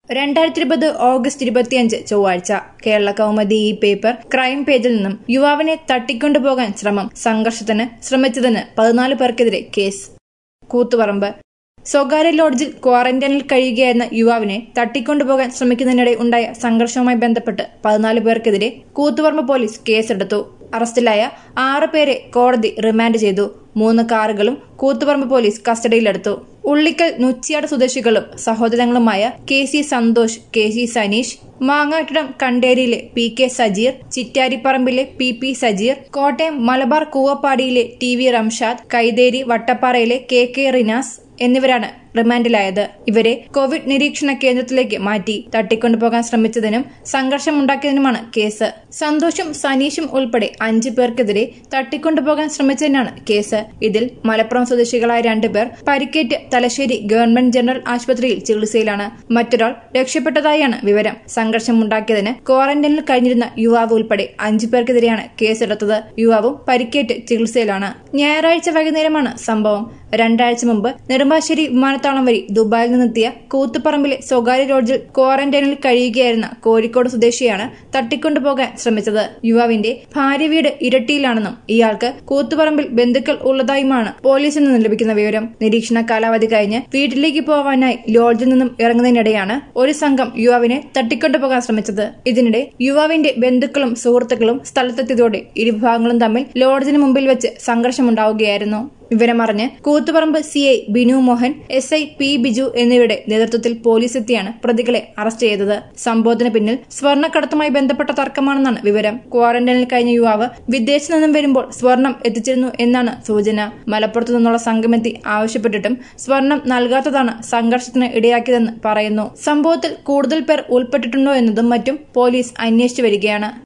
രണ്ടായിരത്തി ഇരുപത് ഓഗസ്റ്റ് ഇരുപത്തിയഞ്ച് ചൊവ്വാഴ്ച കേരള കൗമുദി ഈ പേപ്പർ ക്രൈം പേജിൽ നിന്നും യുവാവിനെ തട്ടിക്കൊണ്ടുപോകാൻ ശ്രമം സംഘർഷത്തിന് ശ്രമിച്ചതിന് പതിനാല് പേർക്കെതിരെ കേസ് കൂത്തുപറമ്പ് സ്വകാര്യ ലോഡ്ജിൽ ക്വാറന്റൈനിൽ കഴിയുകയായിരുന്ന യുവാവിനെ തട്ടിക്കൊണ്ടുപോകാൻ ശ്രമിക്കുന്നതിനിടെ ഉണ്ടായ സംഘർഷവുമായി ബന്ധപ്പെട്ട് പതിനാല് പേർക്കെതിരെ കൂത്തുപറമ്പ് പോലീസ് കേസെടുത്തു അറസ്റ്റിലായ ആറ് പേരെ കോടതി റിമാൻഡ് ചെയ്തു മൂന്ന് കാറുകളും കൂത്തുപറമ്പ് പോലീസ് കസ്റ്റഡിയിലെടുത്തു ഉള്ളിക്കൽ നുച്ചിയാട് സ്വദേശികളും സഹോദരങ്ങളുമായ K C Santhosh K C Saneesh Mangattidam കണ്ടേരിയിലെ പി കെ സജീർ ചിറ്റാരിപ്പറമ്പിലെ പി പി സജീർ കോട്ടയം മലബാർ കൂവപ്പാടിയിലെ ടി വി റംഷാദ് കൈതേരി വട്ടപ്പാറയിലെ കെ കെ റിനാസ് എന്നിവരാണ് റിമാൻഡിലായത് ഇവരെ കോവിഡ് നിരീക്ഷണ കേന്ദ്രത്തിലേക്ക് മാറ്റി തട്ടിക്കൊണ്ടുപോകാൻ ശ്രമിച്ചതിനും സംഘർഷമുണ്ടാക്കിയതിനുമാണ് കേസ് സന്തോഷും സനീഷും ഉൾപ്പെടെ അഞ്ചു പേർക്കെതിരെ തട്ടിക്കൊണ്ടുപോകാൻ ശ്രമിച്ചതിനാണ് കേസ് ഇതിൽ മലപ്പുറം സ്വദേശികളായ രണ്ടുപേർ പരിക്കേറ്റ് തലശ്ശേരി ഗവൺമെന്റ് ജനറൽ ആശുപത്രിയിൽ ചികിത്സയിലാണ് മറ്റൊരാൾ രക്ഷപ്പെട്ടതായാണ് വിവരം സംഘർഷമുണ്ടാക്കിയതിന് ക്വാറന്റൈനിൽ കഴിഞ്ഞിരുന്ന യുവാവ് ഉൾപ്പെടെ അഞ്ചു പേർക്കെതിരെയാണ് കേസെടുത്തത് യുവാവും പരിക്കേറ്റ് ചികിത്സയിലാണ് ഞായറാഴ്ച വൈകുന്നേരമാണ് സംഭവം രണ്ടാഴ്ച മുമ്പ് നെടുമ്പാശ്ശേരി വിമാനത്താവളം വഴി ദുബായിൽ നിന്നെത്തിയ കൂത്തുപറമ്പിലെ സ്വകാര്യ ലോഡ്ജിൽ ക്വാറന്റൈനിൽ കഴിയുകയായിരുന്ന കോഴിക്കോട് സ്വദേശിയാണ് തട്ടിക്കൊണ്ടുപോകാൻ ശ്രമിച്ചത് യുവാവിന്റെ ഭാര്യ വീട് ഇരട്ടിയിലാണെന്നും ഇയാൾക്ക് കൂത്തുപറമ്പിൽ ബന്ധുക്കൾ ഉള്ളതായുമാണ് പോലീസിൽ നിന്ന് ലഭിക്കുന്ന വിവരം നിരീക്ഷണ കാലാവധി കഴിഞ്ഞ് വീട്ടിലേക്ക് പോവാനായി ലോഡ്ജിൽ നിന്നും ഇറങ്ങുന്നതിനിടെയാണ് ഒരു സംഘം യുവാവിനെ തട്ടിക്കൊണ്ടുപോകാൻ ശ്രമിച്ചത് ഇതിനിടെ യുവാവിന്റെ ബന്ധുക്കളും സുഹൃത്തുക്കളും സ്ഥലത്തെത്തിയതോടെ ഇരുവിഭാഗങ്ങളും തമ്മിൽ ലോഡ്ജിന് മുമ്പിൽ വെച്ച് സംഘർഷമുണ്ടാവുകയായിരുന്നു വിവരമറിഞ്ഞ് Koothuparamba C I Binu Mohan S I P Biju എന്നിവരുടെ നേതൃത്വത്തിൽ പോലീസ് എത്തിയാണ് പ്രതികളെ അറസ്റ്റ് ചെയ്തത് സംഭവത്തിന് പിന്നിൽ സ്വർണ്ണക്കടത്തുമായി ബന്ധപ്പെട്ട തർക്കമാണെന്നാണ് വിവരം ക്വാറന്റൈനിൽ കഴിഞ്ഞ യുവാവ് വിദേശത്ത് നിന്നും വരുമ്പോൾ സ്വർണം എത്തിച്ചിരുന്നു എന്നാണ് സൂചന മലപ്പുറത്തു നിന്നുള്ള സംഘമെത്തി ആവശ്യപ്പെട്ടിട്ടും സ്വർണം നൽകാത്തതാണ് സംഘർഷത്തിന് ഇടയാക്കിയതെന്ന് പറയുന്നു സംഭവത്തിൽ കൂടുതൽ പേർ ഉൾപ്പെട്ടിട്ടുണ്ടോ എന്നതും മറ്റും പോലീസ് അന്വേഷിച്ചു വരികയാണ്